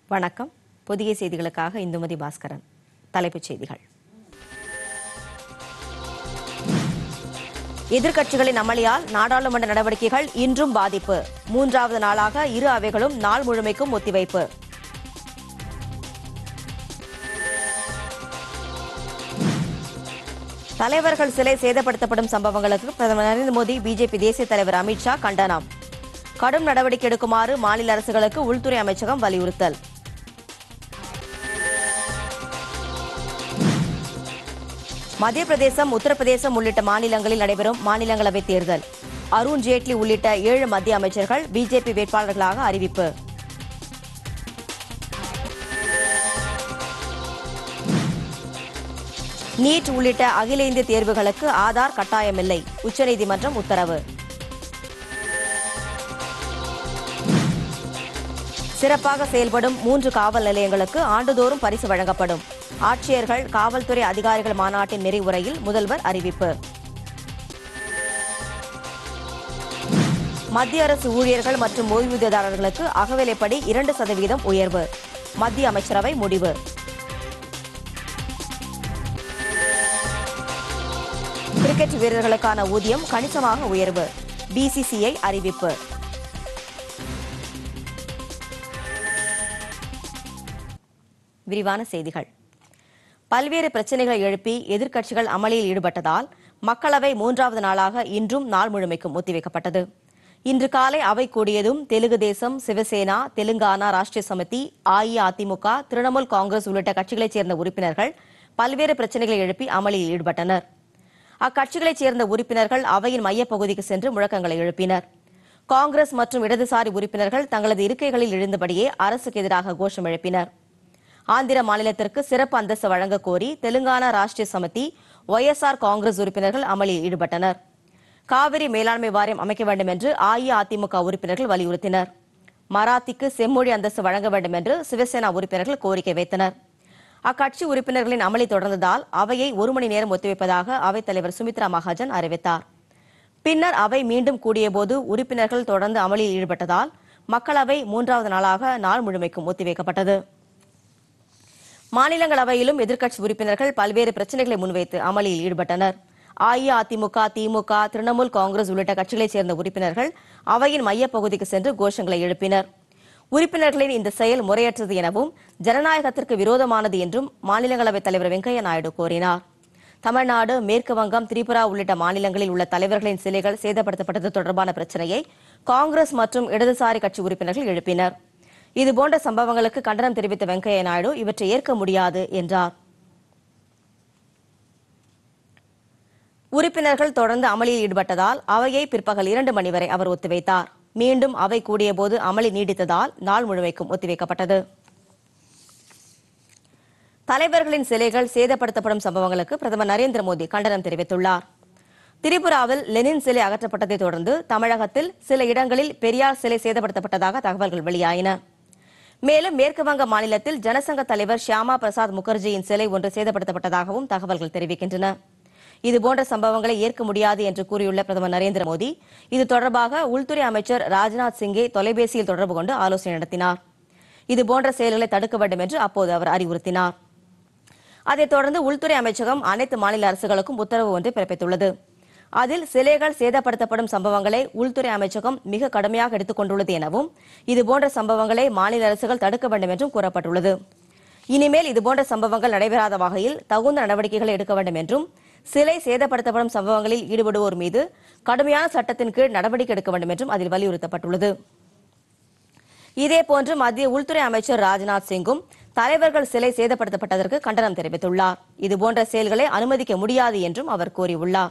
வணக்கம் புதிய செய்திகளுக்காக இந்துமதி பாஸ்கரன் தலைப்புச் செய்திகள் எதிர்க்கட்சிகளின் அமளியால் நாடாளுமன்ற நடவடிக்கைகள் இன்றும் பாதிப்பு மூன்றாவது நாளாக இரு அவைகளும் நாள் முழுமைக்கும் ஒத்திவைப்பு தலைவர்கள் சிலை சேதப்படுத்தப்படும் சம்பவங்களுக்கு பிரதமர் நரேந்திர மோடி பிஜேபி தேசிய தலைவர் அமித்ஷா கண்டனம் கடும் நடவடிக்கை எடுக்குமாறு மாநில அரசுகளுக்கு உள்துறை அமைச்சகம் வலியுறுத்தல் மத்திய பிரதேசம் உத்தரப்பிரதேசம் உள்ளிட்ட மாநிலங்களில் நடைபெறும் மாநிலங்களவை தேர்தல் அருண் ஜேட்லி உள்ளிட்ட ஏழு மத்திய அமைச்சர்கள் பிஜேபி வேட்பாளர்களாக அறிவிப்பு நீட் உள்ளிட்ட அகில இந்திய தேர்வுகளுக்கு ஆதார் கட்டாயமில்லை உச்சநீதிமன்றம் உத்தரவு சிறப்பாக செயல்படும் மூன்று காவல் நிலையங்களுக்கு ஆண்டுதோறும் பரிசு வழங்கப்படும் ஆட்சியர்கள் காவல்துறை அதிகாரிகள் மாநாட்டின் நிறைவுரையில் முதல்வர் அறிவிப்பு மத்திய அரசு ஊழியர்கள் மற்றும் ஓய்வூதியதாரர்களுக்கு அகவிலைப்படி இரண்டு சதவீதம் உயர்வு மத்திய அமைச்சரவை முடிவு கிரிக்கெட் வீரர்களுக்கான ஊதியம் கணிசமாக உயர்வு பிசிசிஐ அறிவிப்பு விரிவான செய்திகள் பல்வேறு பிரச்சனைகளை எழுப்பி எதிர்க்கட்சிகள் அமளியில் ஈடுபட்டதால் மக்களவை மூன்றாவது நாளாக இன்றும் நாள் முழுமைக்கும் ஒத்திவைக்கப்பட்டது இன்று காலை அவை கூடியதும் தெலுங்கு தேசம் சிவசேனா தெலுங்கானா ராஷ்டிரிய சமிதி அஇஅதிமுக திரிணாமுல் காங்கிரஸ் உள்ளிட்ட கட்சிகளைச் சேர்ந்த உறுப்பினர்கள் பல்வேறு பிரச்சனைகளை எழுப்பி அமளியில் ஈடுபட்டனர் அக்கட்சிகளைச் சேர்ந்த உறுப்பினர்கள் அவையின் மையப்பகுதிக்கு சென்று முழக்கங்களை எழுப்பினர் காங்கிரஸ் மற்றும் இடதுசாரி உறுப்பினர்கள் தங்களது இருக்கைகளில் எழுந்தபடியே அரசுக்கு எதிராக கோஷம் எழுப்பினர் ஆந்திர மாநிலத்திற்கு சிறப்பு அந்தஸ்து வழங்க கோரி தெலுங்கானா ராஷ்டிரிய சமிதி ஒய்எஸ்ஆர் காங்கிரஸ் உறுப்பினர்கள் அமளியில் ஈடுபட்டனர் காவிரி மேலாண்மை வாரியம் அமைக்க வேண்டும் என்று அஇஅதிமுக உறுப்பினர்கள் வலியுறுத்தினர் மராத்திக்கு செம்மொழி அந்தஸ்து வழங்க வேண்டும் என்று சிவசேனா உறுப்பினர்கள் கோரிக்கை வைத்தனர் அக்கட்சி உறுப்பினர்களின் அமளி தொடர்ந்ததால் அவையை ஒரு மணி நேரம் ஒத்திவைப்பதாக அவைத்தலைவர் சுமித்ரா மகாஜன் அறிவித்தார் பின்னர் அவை மீண்டும் கூடியபோது உறுப்பினர்கள் தொடர்ந்து அமளியில் ஈடுபட்டதால் மக்களவை மூன்றாவது நாளாக நாள் முழுமைக்கும் ஒத்திவைக்கப்பட்டது மாநிலங்களவையிலும் எதிர்க்கட்சி உறுப்பினர்கள் பல்வேறு பிரச்சனைகளை முன்வைத்து அமளியில் ஈடுபட்டனர் அஇஅதிமுக திமுக திரிணாமுல் காங்கிரஸ் உள்ளிட்ட கட்சிகளைச் சேர்ந்த உறுப்பினர்கள் அவையின் மையப்பகுதிக்கு சென்று கோஷங்களை எழுப்பினர் உறுப்பினர்களின் இந்த செயல் முறையற்றது எனவும் ஜனநாயகத்திற்கு விரோதமானது என்றும் மாநிலங்களவைத் தலைவர் வெங்கையா நாயுடு கூறினார் தமிழ்நாடு மேற்கு வங்கம் திரிபுரா உள்ளிட்ட மாநிலங்களில் உள்ள தலைவர்களின் சிலைகள் சேதப்படுத்தப்பட்டது தொடர்பான பிரச்சனையை காங்கிரஸ் மற்றும் இடதுசாரி கட்சி உறுப்பினர்கள் எழுப்பினர் இதுபோன்ற சம்பவங்களுக்கு கண்டனம் தெரிவித்த வெங்கையா நாயுடு இவற்றை ஏற்க முடியாது என்றார் உறுப்பினர்கள் தொடர்ந்து அமளியில் ஈடுபட்டதால் அவையை பிற்பகல் இரண்டு மணி வரை அவர் ஒத்திவைத்தார் மீண்டும் அவை கூடியபோது அமளி நீடித்ததால் நாள் முழுமைக்கும் ஒத்திவைக்கப்பட்டது தலைவர்களின் சிலைகள் சேதப்படுத்தப்படும் சம்பவங்களுக்கு பிரதமர் நரேந்திர மோடி கண்டனம் தெரிவித்துள்ளார் திரிபுராவில் லெனின் சிலை அகற்றப்பட்டதை தொடர்ந்து தமிழகத்தில் சில இடங்களில் பெரியார் சிலை சேதப்படுத்தப்பட்டதாக தகவல்கள் வெளியாயின மேலும் மேற்கு வங்க மாநிலத்தில் ஜனசங்க தலைவர் ஷியாமா பிரசாத் முகர்ஜியின் சிலை ஒன்று சேதப்படுத்தப்பட்டதாகவும் தகவல்கள் தெரிவிக்கின்றன இதுபோன்ற சம்பவங்களை ஏற்க முடியாது என்று கூறியுள்ள பிரதமர் நரேந்திர மோடி இது தொடர்பாக உள்துறை அமைச்சர் ராஜ்நாத் சிங்கை தொலைபேசியில் தொடர்பு கொண்டு ஆலோசனை நடத்தினார் இதுபோன்ற செயல்களை தடுக்க வேண்டும் என்று அப்போது அவர் அறிவுறுத்தினார் அதைத் தொடர்ந்து உள்துறை அமைச்சகம் அனைத்து மாநில அரசுகளுக்கும் உத்தரவு ஒன்றை பிறப்பித்துள்ளது அதில் சிலைகள் சேதப்படுத்தப்படும் சம்பவங்களை உள்துறை அமைச்சகம் மிக கடுமையாக எடுத்துக் கொண்டுள்ளது எனவும் இதுபோன்ற சம்பவங்களை மாநில அரசுகள் தடுக்க வேண்டும் என்றும் கூறப்பட்டுள்ளது இனிமேல் இதுபோன்ற சம்பவங்கள் நடைபெறாத வகையில் தகுந்த நடவடிக்கைகளை எடுக்க வேண்டும் என்றும் சிலை சேதப்படுத்தப்படும் சம்பவங்களில் ஈடுபடுவோர் மீது கடுமையான சட்டத்தின் கீழ் நடவடிக்கை எடுக்க வேண்டும் என்றும் அதில் வலியுறுத்தப்பட்டுள்ளது இதேபோன்று மத்திய உள்துறை அமைச்சர் ராஜ்நாத் சிங்கும் தலைவர்கள் சிலை சேதப்படுத்தப்பட்டதற்கு கண்டனம் தெரிவித்துள்ளார் இதுபோன்ற செயல்களை அனுமதிக்க முடியாது என்றும் அவர் கூறியுள்ளார்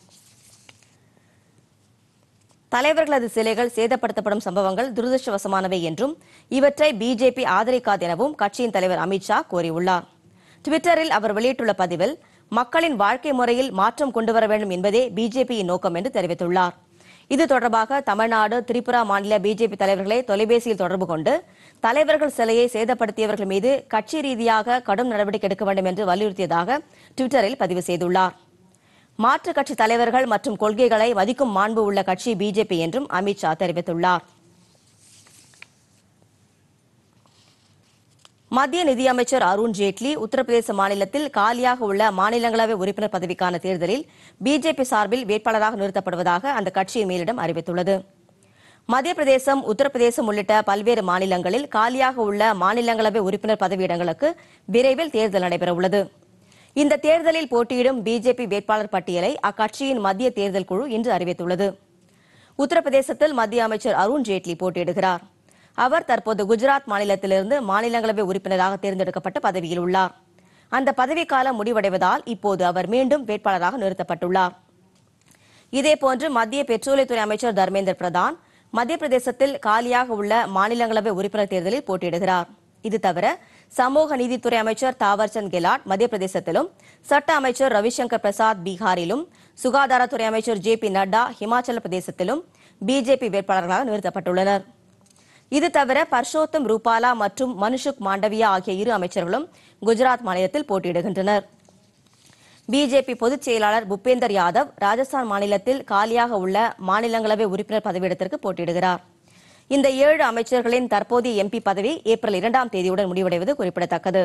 தலைவர்களது சிலைகள் சேதப்படுத்தப்படும் சம்பவங்கள் துரதிருஷ்டவசமானவை என்றும் இவற்றை பிஜேபி ஆதரிக்காது எனவும் கட்சியின் தலைவர் அமித்ஷா கூறியுள்ளார் டுவிட்டரில் அவர் வெளியிட்டுள்ள பதிவில் மக்களின் வாழ்க்கை முறையில் மாற்றம் கொண்டுவர வேண்டும் என்பதே பிஜேபியின் நோக்கம் என்று தெரிவித்துள்ளார் இது தொடர்பாக தமிழ்நாடு திரிபுரா மாநில பிஜேபி தலைவர்களை தொலைபேசியில் தொடர்பு கொண்டு தலைவர்கள் சிலையை சேதப்படுத்தியவர்கள் மீது கட்சி ரீதியாக கடும் நடவடிக்கை எடுக்க வேண்டும் என்று வலியுறுத்தியதாக டுவிட்டரில் பதிவு செய்துள்ளார் மாற்றுக் கட்சி தலைவர்கள் மற்றும் கொள்கைகளை மதிக்கும் மாண்பு உள்ள கட்சி பிஜேபி என்றும் அமித்ஷா தெரிவித்துள்ளார் மத்திய நிதியமைச்சர் அருண் ஜேட்லி உத்தரப்பிரதேச மாநிலத்தில் காலியாக உள்ள மாநிலங்களவை உறுப்பினர் பதவிக்கான தேர்தலில் பிஜேபி சார்பில் வேட்பாளராக நிறுத்தப்படுவதாக அந்த கட்சியின் மேலிடம் அறிவித்துள்ளது மத்திய பிரதேசம் உத்தரப்பிரதேசம் உள்ளிட்ட பல்வேறு மாநிலங்களில் காலியாக உள்ள மாநிலங்களவை உறுப்பினர் பதவியிடங்களுக்கு விரைவில் தேர்தல் நடைபெறவுள்ளது இந்த தேர்தலில் போட்டியிடும் பிஜேபி வேட்பாளர் பட்டியலை அக்கட்சியின் மத்திய தேர்தல் குழு இன்று அறிவித்துள்ளது உத்தரப்பிரதேசத்தில் மத்திய அமைச்சர் அருண் ஜேட்லி போட்டியிடுகிறார் அவர் தற்போது குஜராத் மாநிலத்திலிருந்து மாநிலங்களவை உறுப்பினராக தேர்ந்தெடுக்கப்பட்டு பதவியில் உள்ளார் அந்த பதவிக்காலம் முடிவடைவதால் இப்போது அவர் மீண்டும் வேட்பாளராக நிறுத்தப்பட்டுள்ளார் இதேபோன்று மத்திய பெட்ரோலியத்துறை அமைச்சர் தர்மேந்திர பிரதான் மத்திய பிரதேசத்தில் காலியாக உள்ள மாநிலங்களவை உறுப்பினர் தேர்தலில் போட்டியிடுகிறார் இது தவிர சமூக நீதித்துறை அமைச்சர் தாவர்சந்த் கெலாட் மத்திய பிரதேசத்திலும் சட்ட அமைச்சர் ரவிசங்கர் பிரசாத் பீகாரிலும் சுகாதாரத்துறை அமைச்சர் ஜே பி நட்டா ஹிமாச்சல பிரதேசத்திலும் பிஜேபி வேட்பாளர்களாக நிறுத்தப்பட்டுள்ளனர் இது தவிர பர்ஷோத்தம் ரூபாலா மற்றும் மனுஷுக் மாண்டவியா ஆகிய இரு அமைச்சர்களும் குஜராத் மாநிலத்தில் போட்டியிடுகின்றனர் பிஜேபி பொதுச் செயலாளர் பூபேந்தர் யாதவ் ராஜஸ்தான் மாநிலத்தில் காலியாக உள்ள மாநிலங்களவை உறுப்பினர் பதவியிடத்திற்கு போட்டியிடுகிறார் இந்த ஏழு அமைச்சர்களின் தற்போதைய எம்பி பதவி ஏப்ரல் இரண்டாம் தேதியுடன் முடிவடைவது குறிப்பிடத்தக்கது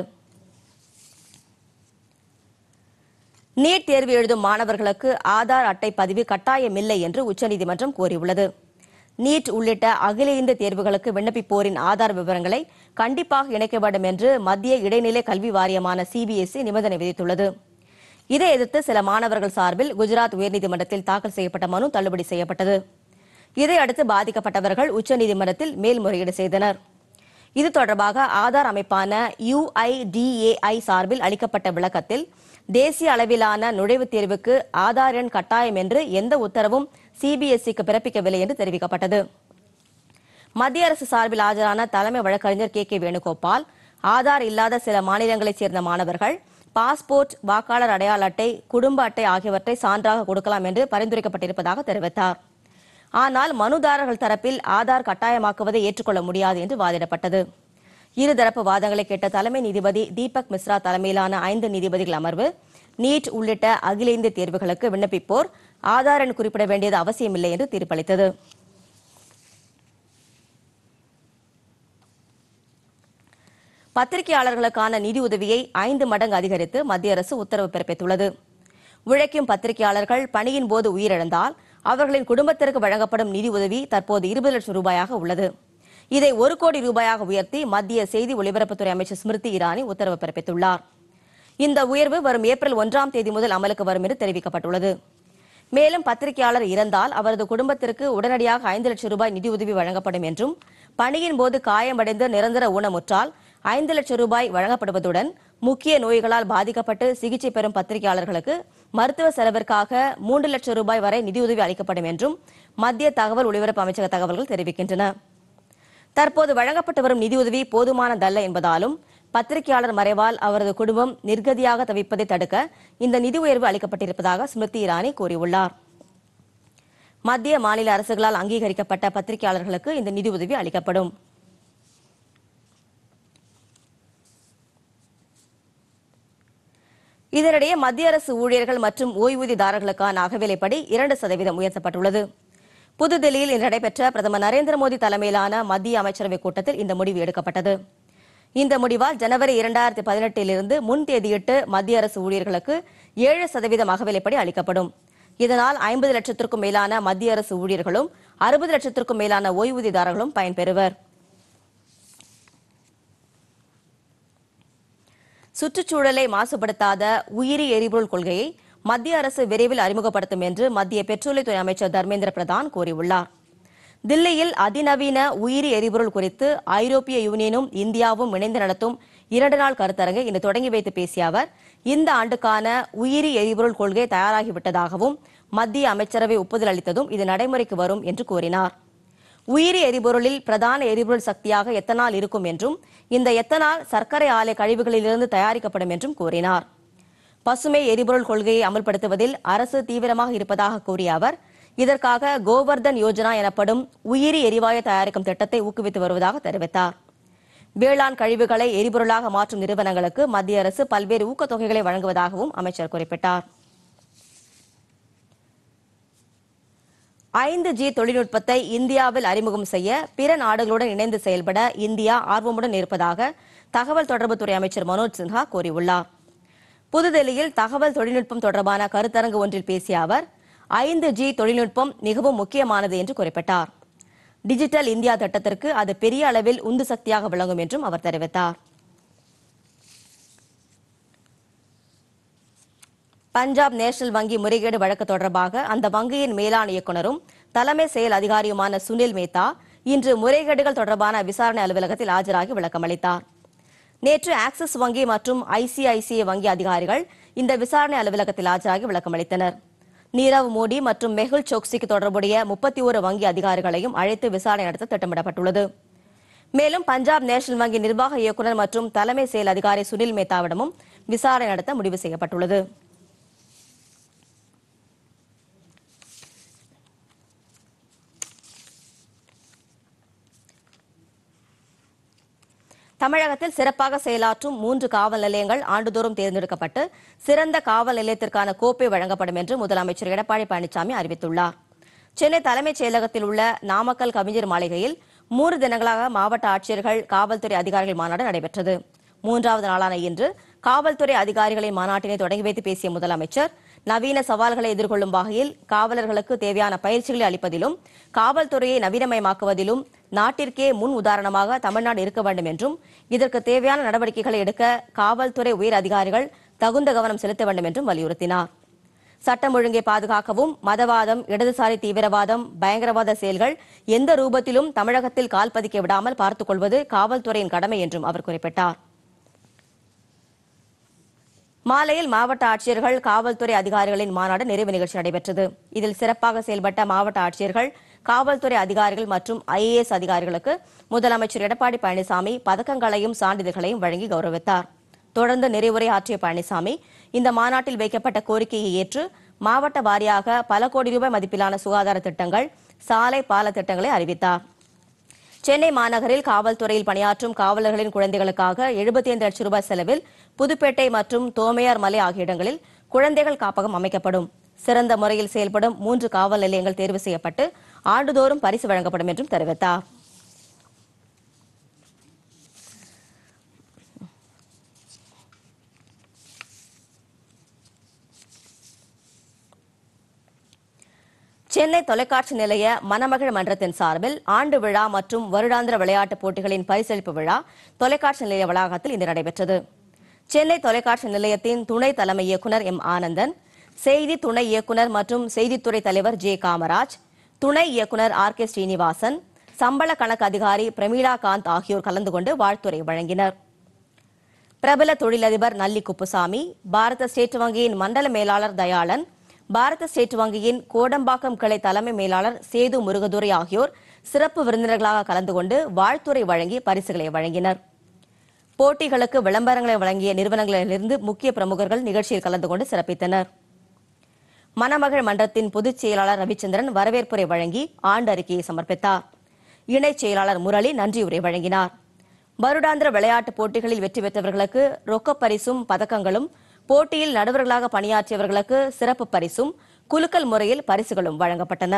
நீட் தேர்வு எழுதும் மாணவர்களுக்கு ஆதார் அட்டை பதிவு கட்டாயமில்லை என்று உச்சநீதிமன்றம் கூறியுள்ளது நீட் உள்ளிட்ட அகில இந்திய தேர்வுகளுக்கு விண்ணப்பிப்போரின் ஆதார் விவரங்களை கண்டிப்பாக இணைக்க வேண்டும் என்று மத்திய இடைநிலை கல்வி வாரியமான சிபிஎஸ்இ நிபந்தனை விதித்துள்ளது இதை எதிர்த்து சில மாணவர்கள் சார்பில் குஜராத் உயர்நீதிமன்றத்தில் தாக்கல் செய்யப்பட்ட மனு தள்ளுபடி செய்யப்பட்டது இதையடுத்து பாதிக்கப்பட்டவர்கள் உச்சநீதிமன்றத்தில் மேல்முறையீடு செய்தனர் இது தொடர்பாக ஆதார் அமைப்பான யுஐடிஏஐ சார்பில் அளிக்கப்பட்ட விளக்கத்தில் தேசிய அளவிலான நுழைவுத் தேர்வுக்கு ஆதார் எண் கட்டாயம் என்று எந்த உத்தரவும் சிபிஎஸ்இக்கு பிறப்பிக்கவில்லை என்று தெரிவிக்கப்பட்டது மத்திய அரசு சார்பில் ஆஜரான தலைமை வழக்கறிஞர் கே கே வேணுகோபால் ஆதார் இல்லாத சில மாநிலங்களைச் சேர்ந்த மாணவர்கள் பாஸ்போர்ட் வாக்காளர் அடையாள அட்டை குடும்ப அட்டை ஆகியவற்றை சான்றாக கொடுக்கலாம் என்று பரிந்துரைக்கப்பட்டிருப்பதாக தெரிவித்தார் ஆனால் மனுதாரர்கள் தரப்பில் ஆதார் கட்டாயமாக்குவதை ஏற்றுக்கொள்ள முடியாது என்று வாதிடப்பட்டது இருதரப்பு வாதங்களை கேட்ட தலைமை நீதிபதி தீபக் மிஸ்ரா தலைமையிலான ஐந்து நீதிபதிகள் அமர்வு நீட் உள்ளிட்ட அகில இந்திய தேர்வுகளுக்கு விண்ணப்பிப்போர் ஆதார் எண் குறிப்பிட வேண்டியது அவசியமில்லை என்று தீர்ப்பளித்தது பத்திரிகையாளர்களுக்கான நிதி உதவியை ஐந்து மடங்கு அதிகரித்து மத்திய அரசு உத்தரவு பிறப்பித்துள்ளது உழைக்கும் பத்திரிகையாளர்கள் பணியின் போது உயிரிழந்தால் அவர்களின் குடும்பத்திற்கு வழங்கப்படும் நிதி உதவி தற்போது இருபது லட்சம் ரூபாயாக உள்ளது இதை ஒரு கோடி ரூபாயாக உயர்த்தி மத்திய செய்தி ஒலிபரப்புத்துறை அமைச்சர் ஸ்மிருதி இரானி உத்தரவு பிறப்பித்துள்ளார் இந்த உயர்வு வரும் ஏப்ரல் ஒன்றாம் தேதி முதல் அமலுக்கு வரும் என்று தெரிவிக்கப்பட்டுள்ளது மேலும் பத்திரிகையாளர் இறந்தால் அவரது குடும்பத்திற்கு உடனடியாக ஐந்து லட்சம் ரூபாய் நிதியுதவி வழங்கப்படும் என்றும் பணியின் போது காயமடைந்து நிரந்தர ஊனமுற்றால் ஐந்து லட்சம் ரூபாய் வழங்கப்படுவதுடன் முக்கிய நோய்களால் பாதிக்கப்பட்டு சிகிச்சை பெறும் பத்திரிகையாளர்களுக்கு மருத்துவ செலவிற்காக மூன்று லட்சம் ரூபாய் வரை நிதியுதவி அளிக்கப்படும் என்றும் மத்திய தகவல் ஒலிபரப்பு அமைச்சக தகவல்கள் தெரிவிக்கின்றன தற்போது வழங்கப்பட்டு வரும் நிதியுதவி போதுமானதல்ல என்பதாலும் பத்திரிகையாளர் மறைவால் அவரது குடும்பம் நிர்கதியாக தவிப்பதை தடுக்க இந்த நிதி உயர்வு அளிக்கப்பட்டிருப்பதாக ஸ்மிருதி இரானி கூறியுள்ளார் மத்திய மாநில அரசுகளால் அங்கீகரிக்கப்பட்ட பத்திரிகையாளர்களுக்கு இந்த நிதியுதவி அளிக்கப்படும் இதனிடையே மத்திய அரசு ஊழியர்கள் மற்றும் ஓய்வூதியதாரர்களுக்கான அகவிலைப்படி இரண்டு சதவீதம் உயர்த்தப்பட்டுள்ளது புதுதில்லியில் இன்று நடைபெற்ற பிரதமர் நரேந்திர மோடி தலைமையிலான மத்திய அமைச்சரவைக் கூட்டத்தில் இந்த முடிவு எடுக்கப்பட்டது இந்த முடிவால் ஜனவரி இரண்டாயிரத்தி பதினெட்டிலிருந்து முன் தேதியிட்டு மத்திய அரசு ஊழியர்களுக்கு ஏழு சதவீதம் அகவிலைப்படி அளிக்கப்படும் இதனால் ஐம்பது லட்சத்திற்கும் மேலான மத்திய அரசு ஊழியர்களும் அறுபது லட்சத்திற்கும் மேலான ஓய்வூதியதாரர்களும் பயன்பெறுவர் சுற்றுச்சூழலை மாசுபடுத்தாத உயிரி எரிபொருள் கொள்கையை மத்திய அரசு விரைவில் அறிமுகப்படுத்தும் என்று மத்திய பெட்ரோலியத்துறை அமைச்சர் தர்மேந்திர பிரதான் கூறியுள்ளார் தில்லியில் அதிநவீன உயிரி எரிபொருள் குறித்து ஐரோப்பிய யூனியனும் இந்தியாவும் இணைந்து நடத்தும் இரண்டு நாள் கருத்தரங்கை இன்று தொடங்கி வைத்து பேசிய அவர் இந்த ஆண்டுக்கான உயிரி எரிபொருள் கொள்கை தயாராகிவிட்டதாகவும் மத்திய அமைச்சரவை ஒப்புதல் அளித்ததும் இது நடைமுறைக்கு வரும் என்று கூறினார் உயிரி எரிபொருளில் பிரதான எரிபொருள் சக்தியாக எத்தனால் இருக்கும் என்றும் இந்த எத்தனால் சர்க்கரை ஆலை கழிவுகளிலிருந்து தயாரிக்கப்படும் என்றும் கூறினார் பசுமை எரிபொருள் கொள்கையை அமல்படுத்துவதில் அரசு தீவிரமாக இருப்பதாக கூறிய அவர் இதற்காக கோவர்தன் யோஜனா எனப்படும் உயிரி எரிவாயு தயாரிக்கும் திட்டத்தை ஊக்குவித்து வருவதாக தெரிவித்தார் வேளாண் கழிவுகளை எரிபொருளாக மாற்றும் நிறுவனங்களுக்கு மத்திய அரசு பல்வேறு ஊக்கத்தொகைகளை வழங்குவதாகவும் அமைச்சர் குறிப்பிட்டார் ஐந்து ஜி தொழில்நுட்பத்தை இந்தியாவில் அறிமுகம் செய்ய பிற நாடுகளுடன் இணைந்து செயல்பட இந்தியா ஆர்வமுடன் இருப்பதாக தகவல் தொடர்புத்துறை அமைச்சர் மனோஜ் சின்ஹா கூறியுள்ளார் புதுதில்லியில் தகவல் தொழில்நுட்பம் தொடர்பான கருத்தரங்கு ஒன்றில் பேசிய அவர் ஐந்து ஜி தொழில்நுட்பம் மிகவும் முக்கியமானது என்று குறிப்பிட்டார் டிஜிட்டல் இந்தியா திட்டத்திற்கு அது பெரிய அளவில் உந்து சக்தியாக விளங்கும் என்றும் அவர் தெரிவித்தார் பஞ்சாப் நேஷனல் வங்கி முறைகேடு வழக்கு தொடர்பாக அந்த வங்கியின் மேலாண் இயக்குநரும் தலைமை செயல் அதிகாரியுமான சுனில் மேத்தா இன்று முறைகேடுகள் தொடர்பான விசாரணை அலுவலகத்தில் ஆஜராகி விளக்கமளித்தார் நேற்று ஆக்சிஸ் வங்கி மற்றும் ஐசிஐசிஐ வங்கி அதிகாரிகள் இந்த விசாரணை அலுவலகத்தில் ஆஜராகி விளக்கமளித்தனர் நீரவ் மோடி மற்றும் மெகுல் சோக்சிக்கு தொடர்புடைய முப்பத்தி ஒரு வங்கி அதிகாரிகளையும் அழைத்து விசாரணை நடத்த திட்டமிடப்பட்டுள்ளது மேலும் பஞ்சாப் நேஷனல் வங்கி நிர்வாக இயக்குநர் மற்றும் தலைமை செயல் அதிகாரி சுனில் மேத்தாவிடமும் விசாரணை நடத்த முடிவு செய்யப்பட்டுள்ளது தமிழகத்தில் சிறப்பாக செயலாற்றும் மூன்று காவல் நிலையங்கள் ஆண்டுதோறும் தேர்ந்தெடுக்கப்பட்டு சிறந்த காவல் நிலையத்திற்கான கோப்பை வழங்கப்படும் என்று முதலமைச்சர் எடப்பாடி பழனிசாமி அறிவித்துள்ளார் சென்னை தலைமைச் செயலகத்தில் உள்ள நாமக்கல் கவிஞர் மாளிகையில் மூன்று தினங்களாக மாவட்ட ஆட்சியர்கள் காவல்துறை அதிகாரிகள் மாநாடு நடைபெற்றது மூன்றாவது நாளான இன்று காவல்துறை அதிகாரிகளின் மாநாட்டினை தொடங்கி வைத்து பேசிய முதலமைச்சர் நவீன சவால்களை எதிர்கொள்ளும் வகையில் காவலர்களுக்கு தேவையான பயிற்சிகளை அளிப்பதிலும் காவல்துறையை நவீனமயமாக்குவதிலும் நாட்டிற்கே முன் உதாரணமாக தமிழ்நாடு இருக்க வேண்டும் என்றும் இதற்கு தேவையான நடவடிக்கைகளை எடுக்க காவல்துறை உயர் அதிகாரிகள் தகுந்த கவனம் செலுத்த வேண்டும் என்றும் வலியுறுத்தினார் சட்டம் ஒழுங்கை பாதுகாக்கவும் மதவாதம் இடதுசாரி தீவிரவாதம் பயங்கரவாத செயல்கள் எந்த ரூபத்திலும் தமிழகத்தில் கால் பதிக்க விடாமல் பார்த்துக் கொள்வது காவல்துறையின் கடமை என்றும் அவர் குறிப்பிட்டார் மாலையில் மாவட்ட ஆட்சியர்கள் காவல்துறை அதிகாரிகளின் மாநாடு நிறைவு நிகழ்ச்சி நடைபெற்றது இதில் சிறப்பாக செயல்பட்ட மாவட்ட ஆட்சியர்கள் காவல்துறை அதிகாரிகள் மற்றும் ஐஏஎஸ் அதிகாரிகளுக்கு முதலமைச்சர் எடப்பாடி பழனிசாமி பதக்கங்களையும் சான்றிதழ்களையும் வழங்கி கௌரவித்தார் தொடர்ந்து நிறைவுரை ஆற்றிய பழனிசாமி இந்த மாநாட்டில் வைக்கப்பட்ட கோரிக்கையை ஏற்று மாவட்ட வாரியாக பல கோடி ரூபாய் மதிப்பிலான சுகாதார திட்டங்கள் சாலை பால திட்டங்களை அறிவித்தார் சென்னை மாநகரில் காவல்துறையில் பணியாற்றும் காவலர்களின் குழந்தைகளுக்காக 75 லட்சம் ரூபாய் செலவில் புதுப்பேட்டை மற்றும் தோமையார் மலை ஆகிய இடங்களில் குழந்தைகள் காப்பகம் அமைக்கப்படும் சிறந்த முறையில் செயல்படும் மூன்று காவல் நிலையங்கள் தேர்வு செய்யப்பட்டு ஆண்டுதோறும் பரிசு வழங்கப்படும் என்றும் தெரிவித்தார் சென்னை தொலைக்காட்சி நிலைய மணமகள் மன்றத்தின் சார்பில் ஆண்டு விழா மற்றும் வருடாந்திர விளையாட்டுப் போட்டிகளின் பரிசளிப்பு விழா தொலைக்காட்சி நிலைய வளாகத்தில் இன்று நடைபெற்றது சென்னை தொலைக்காட்சி நிலையத்தின் துணை தலைமை இயக்குனர் எம் ஆனந்தன் செய்தி துணை இயக்குனர் மற்றும் செய்தித்துறை தலைவர் ஜே காமராஜ் துணை இயக்குனர் ஆர் கே ஸ்ரீனிவாசன் சம்பள கணக்கு அதிகாரி பிரமீளா காந்த் ஆகியோர் கலந்து கொண்டு வாழ்த்துரை வழங்கினர் பிரபல தொழிலதிபர் நல்லி குப்புசாமி பாரத ஸ்டேட் வங்கியின் மண்டல மேலாளர் தயாளன் பாரத ஸ்டேட் வங்கியின் கோடம்பாக்கம் கிளை தலைமை மேலாளர் சேது முருகதுரை ஆகியோர் சிறப்பு விருந்தினர்களாக கலந்து கொண்டு வாழ்த்துரை வழங்கி பரிசுகளை வழங்கினர் போட்டிகளுக்கு விளம்பரங்களை வழங்கிய நிறுவனங்களிலிருந்து முக்கிய பிரமுகர்கள் நிகழ்ச்சியில் கலந்து கொண்டு சிறப்பித்தனர் மணமகள் மன்றத்தின் பொதுச் செயலாளர் ரவிச்சந்திரன் வரவேற்புரை வழங்கி ஆண்டு அறிக்கையை சமர்ப்பித்தார் இணைச் செயலாளர் முரளி நன்றியுரை வழங்கினார் வருடாந்திர விளையாட்டுப் போட்டிகளில் வெற்றி பெற்றவர்களுக்கு ரொக்கப் பரிசும் பதக்கங்களும் போட்டியில் நடுவர்களாக பணியாற்றியவர்களுக்கு சிறப்பு பரிசும் குலுக்கல் முறையில் பரிசுகளும் வழங்கப்பட்டன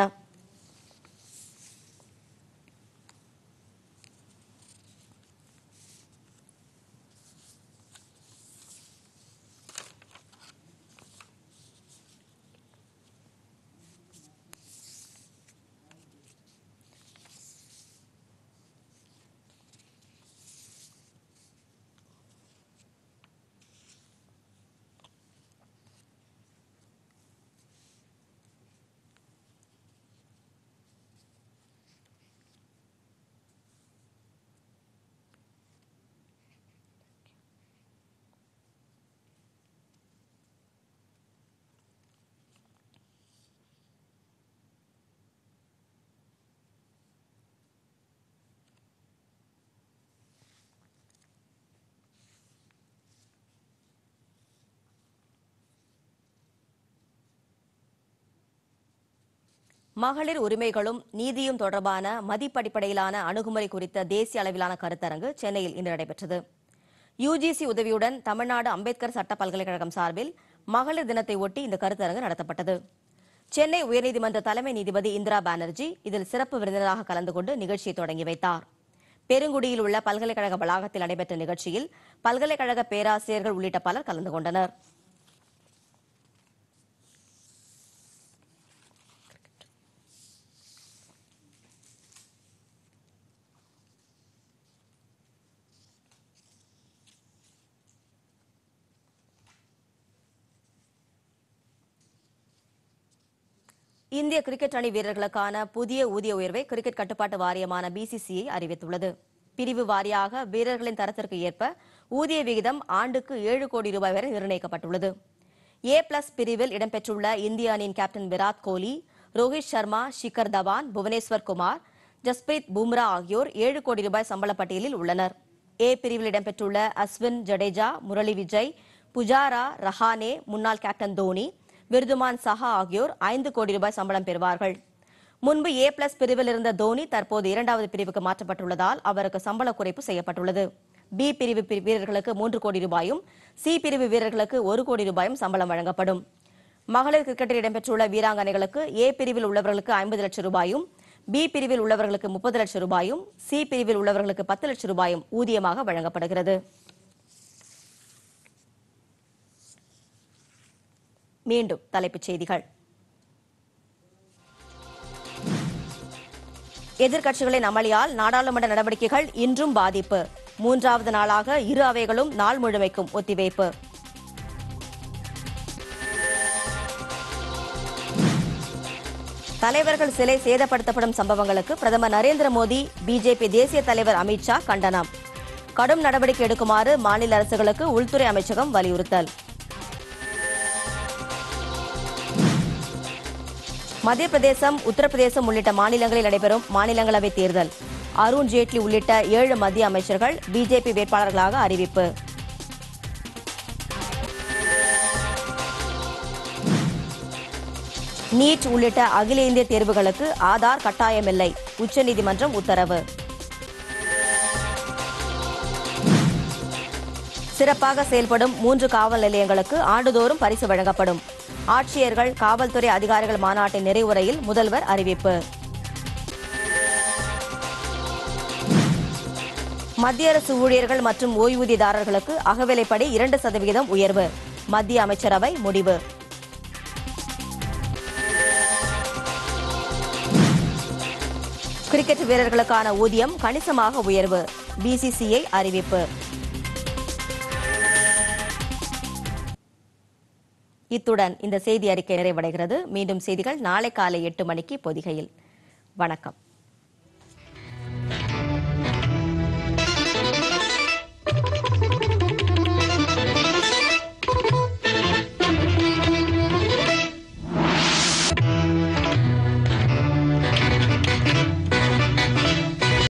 மகளிர் உரிமைகளும் நீதியும் தொடர்பான மதிப்படிப்படையிலான அணுகுமுறை குறித்த தேசிய அளவிலான கருத்தரங்கு சென்னையில் இன்று நடைபெற்றது யுஜிசி உதவியுடன் தமிழ்நாடு அம்பேத்கர் சட்ட பல்கலைக்கழகம் சார்பில் மகளிர் தினத்தை ஒட்டி இந்த கருத்தரங்கு நடத்தப்பட்டது சென்னை உயர்நீதிமன்ற தலைமை நீதிபதி இந்திரா பானர்ஜி இதில் சிறப்பு விருந்தினராக கலந்து கொண்டு நிகழ்ச்சியை தொடங்கி வைத்தார் பெருங்குடியில் உள்ள பல்கலைக்கழக வளாகத்தில் நடைபெற்ற நிகழ்ச்சியில் பல்கலைக்கழக பேராசிரியர்கள் உள்ளிட்ட பலர் கலந்து கொண்டனர் இந்திய கிரிக்கெட் அணி வீரர்களுக்கான புதிய ஊதிய உயர்வை கிரிக்கெட் கட்டுப்பாட்டு வாரியமான பிசிசிஐ அறிவித்துள்ளது பிரிவு வாரியாக வீரர்களின் தரத்திற்கு ஏற்ப ஊதிய விகிதம் ஆண்டுக்கு ஏழு கோடி ரூபாய் வரை நிர்ணயிக்கப்பட்டுள்ளது ஏ பிளஸ் பிரிவில் இடம்பெற்றுள்ள இந்திய அணியின் கேப்டன் விராட் கோலி ரோஹித் சர்மா ஷிகர் தவான் புவனேஸ்வர் குமார் ஜஸ்பிரீத் பும்ரா ஆகியோர் ஏழு கோடி ரூபாய் சம்பள பட்டியலில் உள்ளனர் ஏ பிரிவில் இடம்பெற்றுள்ள அஸ்வின் ஜடேஜா முரளி விஜய் புஜாரா ரஹானே முன்னாள் கேப்டன் தோனி விருதுமான் சஹா ஆகியோர் ஐந்து கோடி ரூபாய் சம்பளம் பெறுவார்கள் முன்பு ஏ பிளஸ் பிரிவில் இருந்த தோனி தற்போது இரண்டாவது பிரிவுக்கு மாற்றப்பட்டுள்ளதால் அவருக்கு சம்பள குறைப்பு செய்யப்பட்டுள்ளது பி பிரிவு பி- வீரர்களுக்கு மூன்று கோடி ரூபாயும் சி பிரிவு வீரர்களுக்கு ஒரு கோடி ரூபாயும் சம்பளம் வழங்கப்படும் மகளிர் கிரிக்கெட்டில் இடம்பெற்றுள்ள வீராங்கனைகளுக்கு ஏ பிரிவில் உள்ளவர்களுக்கு ஐம்பது லட்சம் ரூபாயும் பி பிரிவில் உள்ளவர்களுக்கு முப்பது லட்சம் ரூபாயும் சி பிரிவில் உள்ளவர்களுக்கு பத்து லட்சம் ரூபாயும் ஊதியமாக வழங்கப்படுகிறது மீண்டும் தலைப்புச் செய்திகள் எதிர்க்கட்சிகளின் அமளியால் நாடாளுமன்ற நடவடிக்கைகள் இன்றும் பாதிப்பு மூன்றாவது நாளாக இரு அவைகளும் நாள் முழுமைக்கும் ஒத்திவைப்பு தலைவர்கள் சிலை சேதப்படுத்தப்படும் சம்பவங்களுக்கு பிரதமர் நரேந்திர மோடி பிஜேபி தேசிய தலைவர் அமித்ஷா கண்டனம் கடும் நடவடிக்கை எடுக்குமாறு மாநில அரசுகளுக்கு உள்துறை அமைச்சகம் வலியுறுத்தல் மத்திய பிரதேசம் உத்தரப்பிரதேசம் உள்ளிட்ட மாநிலங்களில் நடைபெறும் மாநிலங்களவை தேர்தல் அருண் ஜேட்லி உள்ளிட்ட ஏழு மத்திய அமைச்சர்கள் பிஜேபி வேட்பாளர்களாக அறிவிப்பு நீட் உள்ளிட்ட அகில இந்திய தேர்வுகளுக்கு ஆதார் கட்டாயமில்லை உச்சநீதிமன்றம் உத்தரவு சிறப்பாக செயல்படும் மூன்று காவல் நிலையங்களுக்கு ஆண்டுதோறும் பரிசு வழங்கப்படும் ஆட்சியர்கள் காவல்துறை அதிகாரிகள் மாநாட்டின் நிறைவுரையில் முதல்வர் அறிவிப்பு மத்திய அரசு ஊழியர்கள் மற்றும் ஓய்வூதியதாரர்களுக்கு அகவிலைப்படி இரண்டு சதவிகிதம் உயர்வு மத்திய அமைச்சரவை முடிவு கிரிக்கெட் வீரர்களுக்கான ஊதியம் கணிசமாக உயர்வு பிசிசிஐ அறிவிப்பு இத்துடன் இந்த செய்தி அறிக்கை நிறைவடைகிறது மீண்டும் செய்திகள் நாளை காலை எட்டு மணிக்கு பொதிகையில் வணக்கம்